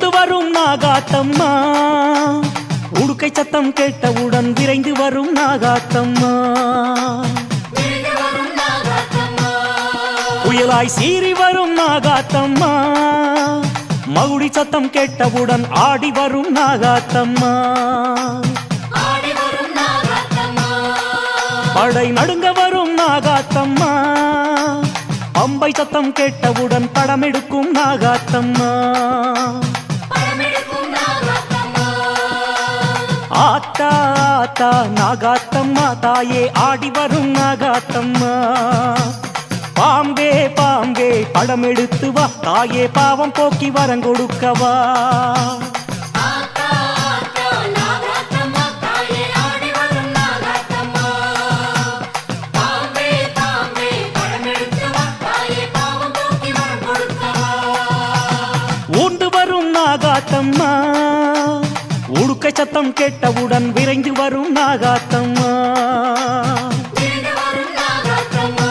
உண்டு வரும் நாகாத்தம்மா உடுக்கை சத்தம் கேட்டவுடன் விரைந்து வரும் நாகாத்தம்மா விரைந்து வரும் நாகாத்தம்மா புயலாய் சீறி வரும் நாகாத்தம்மா மகுடி சத்தம் கேட்டவுடன் ஆடி வரும் நாகாத்தம்மா ஆடி வரும் நாகாத்தம்மா படை நடுங்க வரும் நாகாத்தம்மா பம்பை சத்தம் கேட்டவுடன் படமெடுக்கும் நாகாத்தம்மா பழமெடுக்கும் நாகாத்தம்மா ஆத்தா ஆத்தா நாகாத்தம்மா தாயே ஆடி வரும் நாகாத்தம்மா பாம்பே பாம்பே படம் எடுத்து வா தாயே பாவம் போக்கி வரங்கொடுக்கவா ஆத்தா ஆத்தா நாகாத்தம்மா தாயே ஆடி வரும் நாகாத்தம்மா தாம்பே தாம்பே பழமெடுத்து வா தாயே பாவம் போக்கி வரம் கொடுக்கவா ஊண்டு வரும் நாகாத்தம்மா உடுக்கை சத்தம் கேட்டவுடன் விரைந்து வரும் நாகாத்தம்மா விரைந்து வரும் நாகாத்தம்மா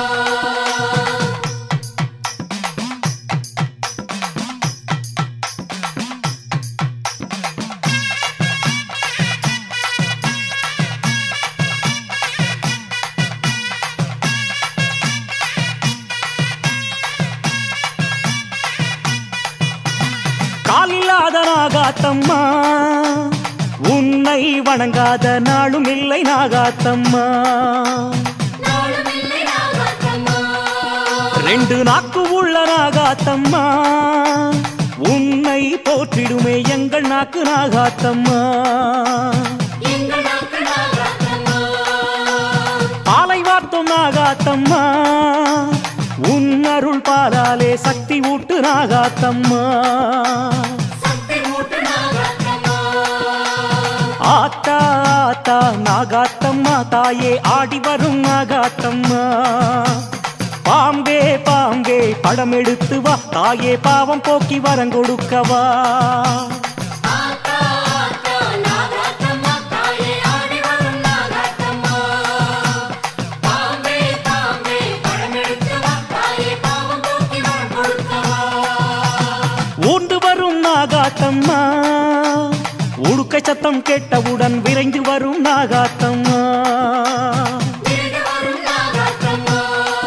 காலில்லாத நாகாத்தம்மா உன்னை வணங்காத நாளும் இல்லை நாகாத்தம்மா நாளும் இல்லை நாகாத்தம்மா ரெண்டு நாக்கு உள்ள நாகாத்தம்மா உன்னை போற்றிடுமே எங்கள் நாக்கு நாகாத்தம்மா எங்கள் நாக்கு நாகாத்தம்மா பாலை வார்த்தும் நாகாத்தம்மா உன் அருள் பாலாலே சக்தி ஊட்டு நாகாத்தம்மா சக்தி மூட்டு நாகாத்தம்மா ஆத்தா ஆத்தா நாகாத்தம்மா தாயே ஆடி வரும் நாகாத்தம்மா பாம்பே பாம்பே படம் எடுத்து வா தாயே பாவம் போக்கி வரங்கொடுக்கவா ஆத்தா ஆத்தா நாகாத்தம்மா தாயே ஆடி வரும் நாகாத்தம்மா தாம்பே தாம்பே பழமெடுத்து வா தாயே பாவம் போக்கி வரம் கொடுக்கவா ஊண்டு வரும் நாகாத்தம்மா உடுக்கை சத்தம் கேட்டவுடன் விரைந்து வரும் நாகாத்தம்மா விரைந்து வரும் நாகாத்தம்மா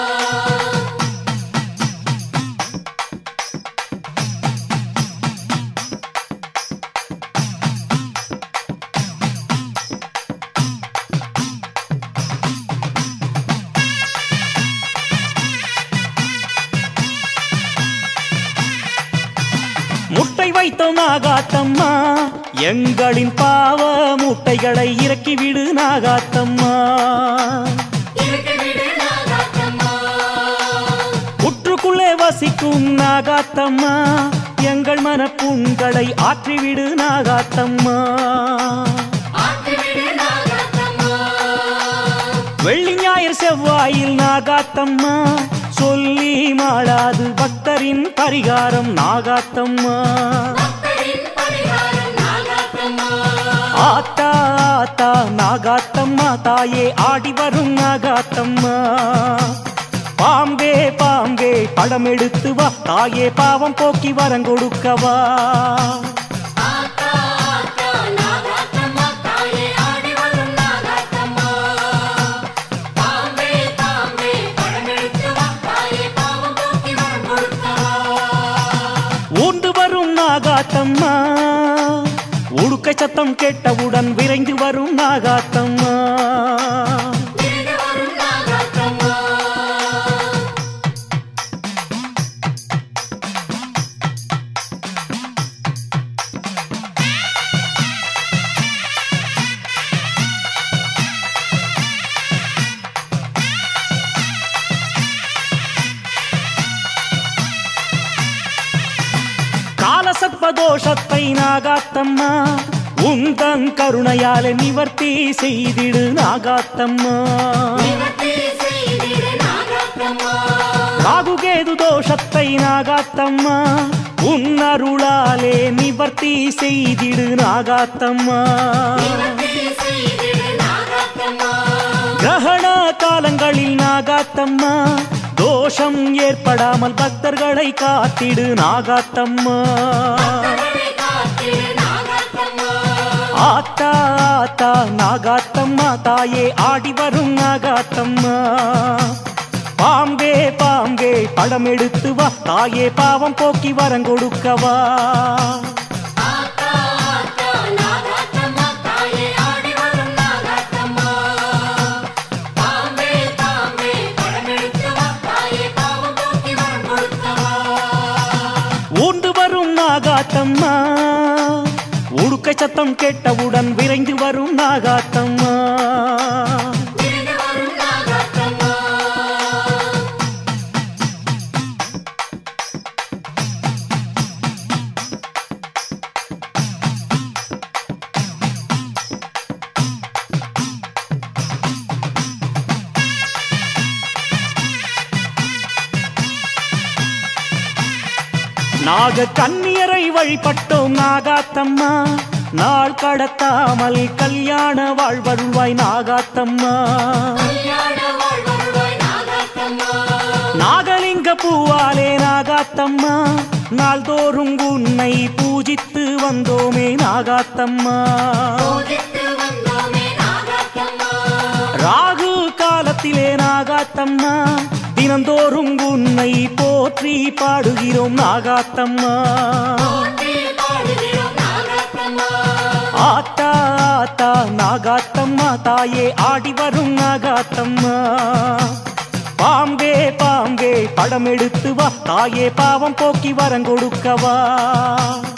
முட்டை வைத்தோம் நாகாத்தம்மா எங்களின் பாவ முட்டைகளை இறக்கி விடு நாகாத்தம்மா இறக்கி விடு நாகாத்தம்மா புற்றுக்குள்ளே வசிக்கும் நாகாத்தம்மா எங்கள் மனப்புண்களை ஆற்றிவிடு நாகாத்தம்மா ஆற்றி விடு நாகாத்தம்மா வெள்ளி ஞாயிறு செவ்வாயில் நாகாத்தம்மா சொல்லி மாளாது பக்தரின் பரிகாரம் நாகாத்தம்மா பக்தரின் பரிகாரம் நாகாத்தம்மா ஆத்தா ஆத்தா நாகாத்தம்மா தாயே ஆடி வரும் நாகாத்தம்மா பாம்பே பாம்பே படம் எடுத்து வா தாயே பாவம் போக்கி வரங்கொடுக்கவா ஆத்தா ஆத்தா நாகாத்தம்மா தாயே ஆடி வரும் நாகாத்தம்மா தாம்பே தாம்பே பழமெடுத்து வா தாயே பாவம் போக்கி வரம் கொடுக்கவா ஊண்டு வரும் நாகாத்தம்மா உடுக்கை சத்தம் கேட்டவுடன் விரைந்து வரும் நாகாத்தம்மா விரைந்து வரும் நாகாத்தம்மா காலசர்ப்பதோஷத்தை நாகாத்தம்மா உந்தன் கருணையாலே நிவர்த்தி செய்திடு நாகாத்தம்மா நிவர்த்தி செய்திடு நாகாத்தம்மா ராகுகேது தோஷத்தை நாகாத்தம்மா உன் அருளாலே நிவர்த்தி செய்திடு நாகாத்தம்மா நிவர்த்தி செய்திடு நாகாத்தம்மா கிரகண காலங்களில் நாகாத்தம்மா தோஷம் ஏற்படாமல் பக்தர்களை காத்திடு நாகாத்தம்மா பக்தர்களை ஆத்தா ஆத்தா நாகாத்தம்மா தாயே ஆடி வரும் நாகாத்தம்மா பாம்பே பாம்பே படம் எடுத்து வா தாயே பாவம் போக்கி வரம் கொடுக்கவா ஆத்தா ஆத்தா நாகாத்தம்மா தாயே ஆடி வரும் நாகாத்தம்மா பாம்பே பாம்பே படமெடுத்து வா தாயே பாவம் போக்கி வரம் கொடுக்கவா ஊண்டு வரும் நாகாத்தம்மா உடுக்கை சத்தம் கேட்டவுடன் விரைந்து வரும் நாகாத்தம்மா விரைந்து வரும் நாகாத்தம்மா நாக கன்னியரை வழிபட்டோம் நாகாத்தம்மா நாள் கடத்தாமல் கல்யாண வாழ்வருள்வாய் நாகாத்தம்மா கல்யாண வாழ்வருவாய் நாகாத்தம்மா நாகலிங்க பூவாலே நாகாத்தம்மா நாள்தோறும் உன்னை பூஜித்து வந்தோமே நாகாத்தம்மா பூஜித்து வந்தோமே நாகாத்தம்மா ராகு காலத்திலே நாகாத்தம்மா தினந்தோறும் உன்னை போற்றி பாடுகிறோம் நாகாத்தம்மா போற்றி பாடுகிறோம் நாகாத்தம்மா ஆத்தா ஆத்தா நாகாத்தம்மா தாயே ஆடி வரும் நாகாத்தம்மா பாம்பே பாம்பே படம் எடுத்து வா தாயே பாவம் போக்கி வரம் கொடுக்கவா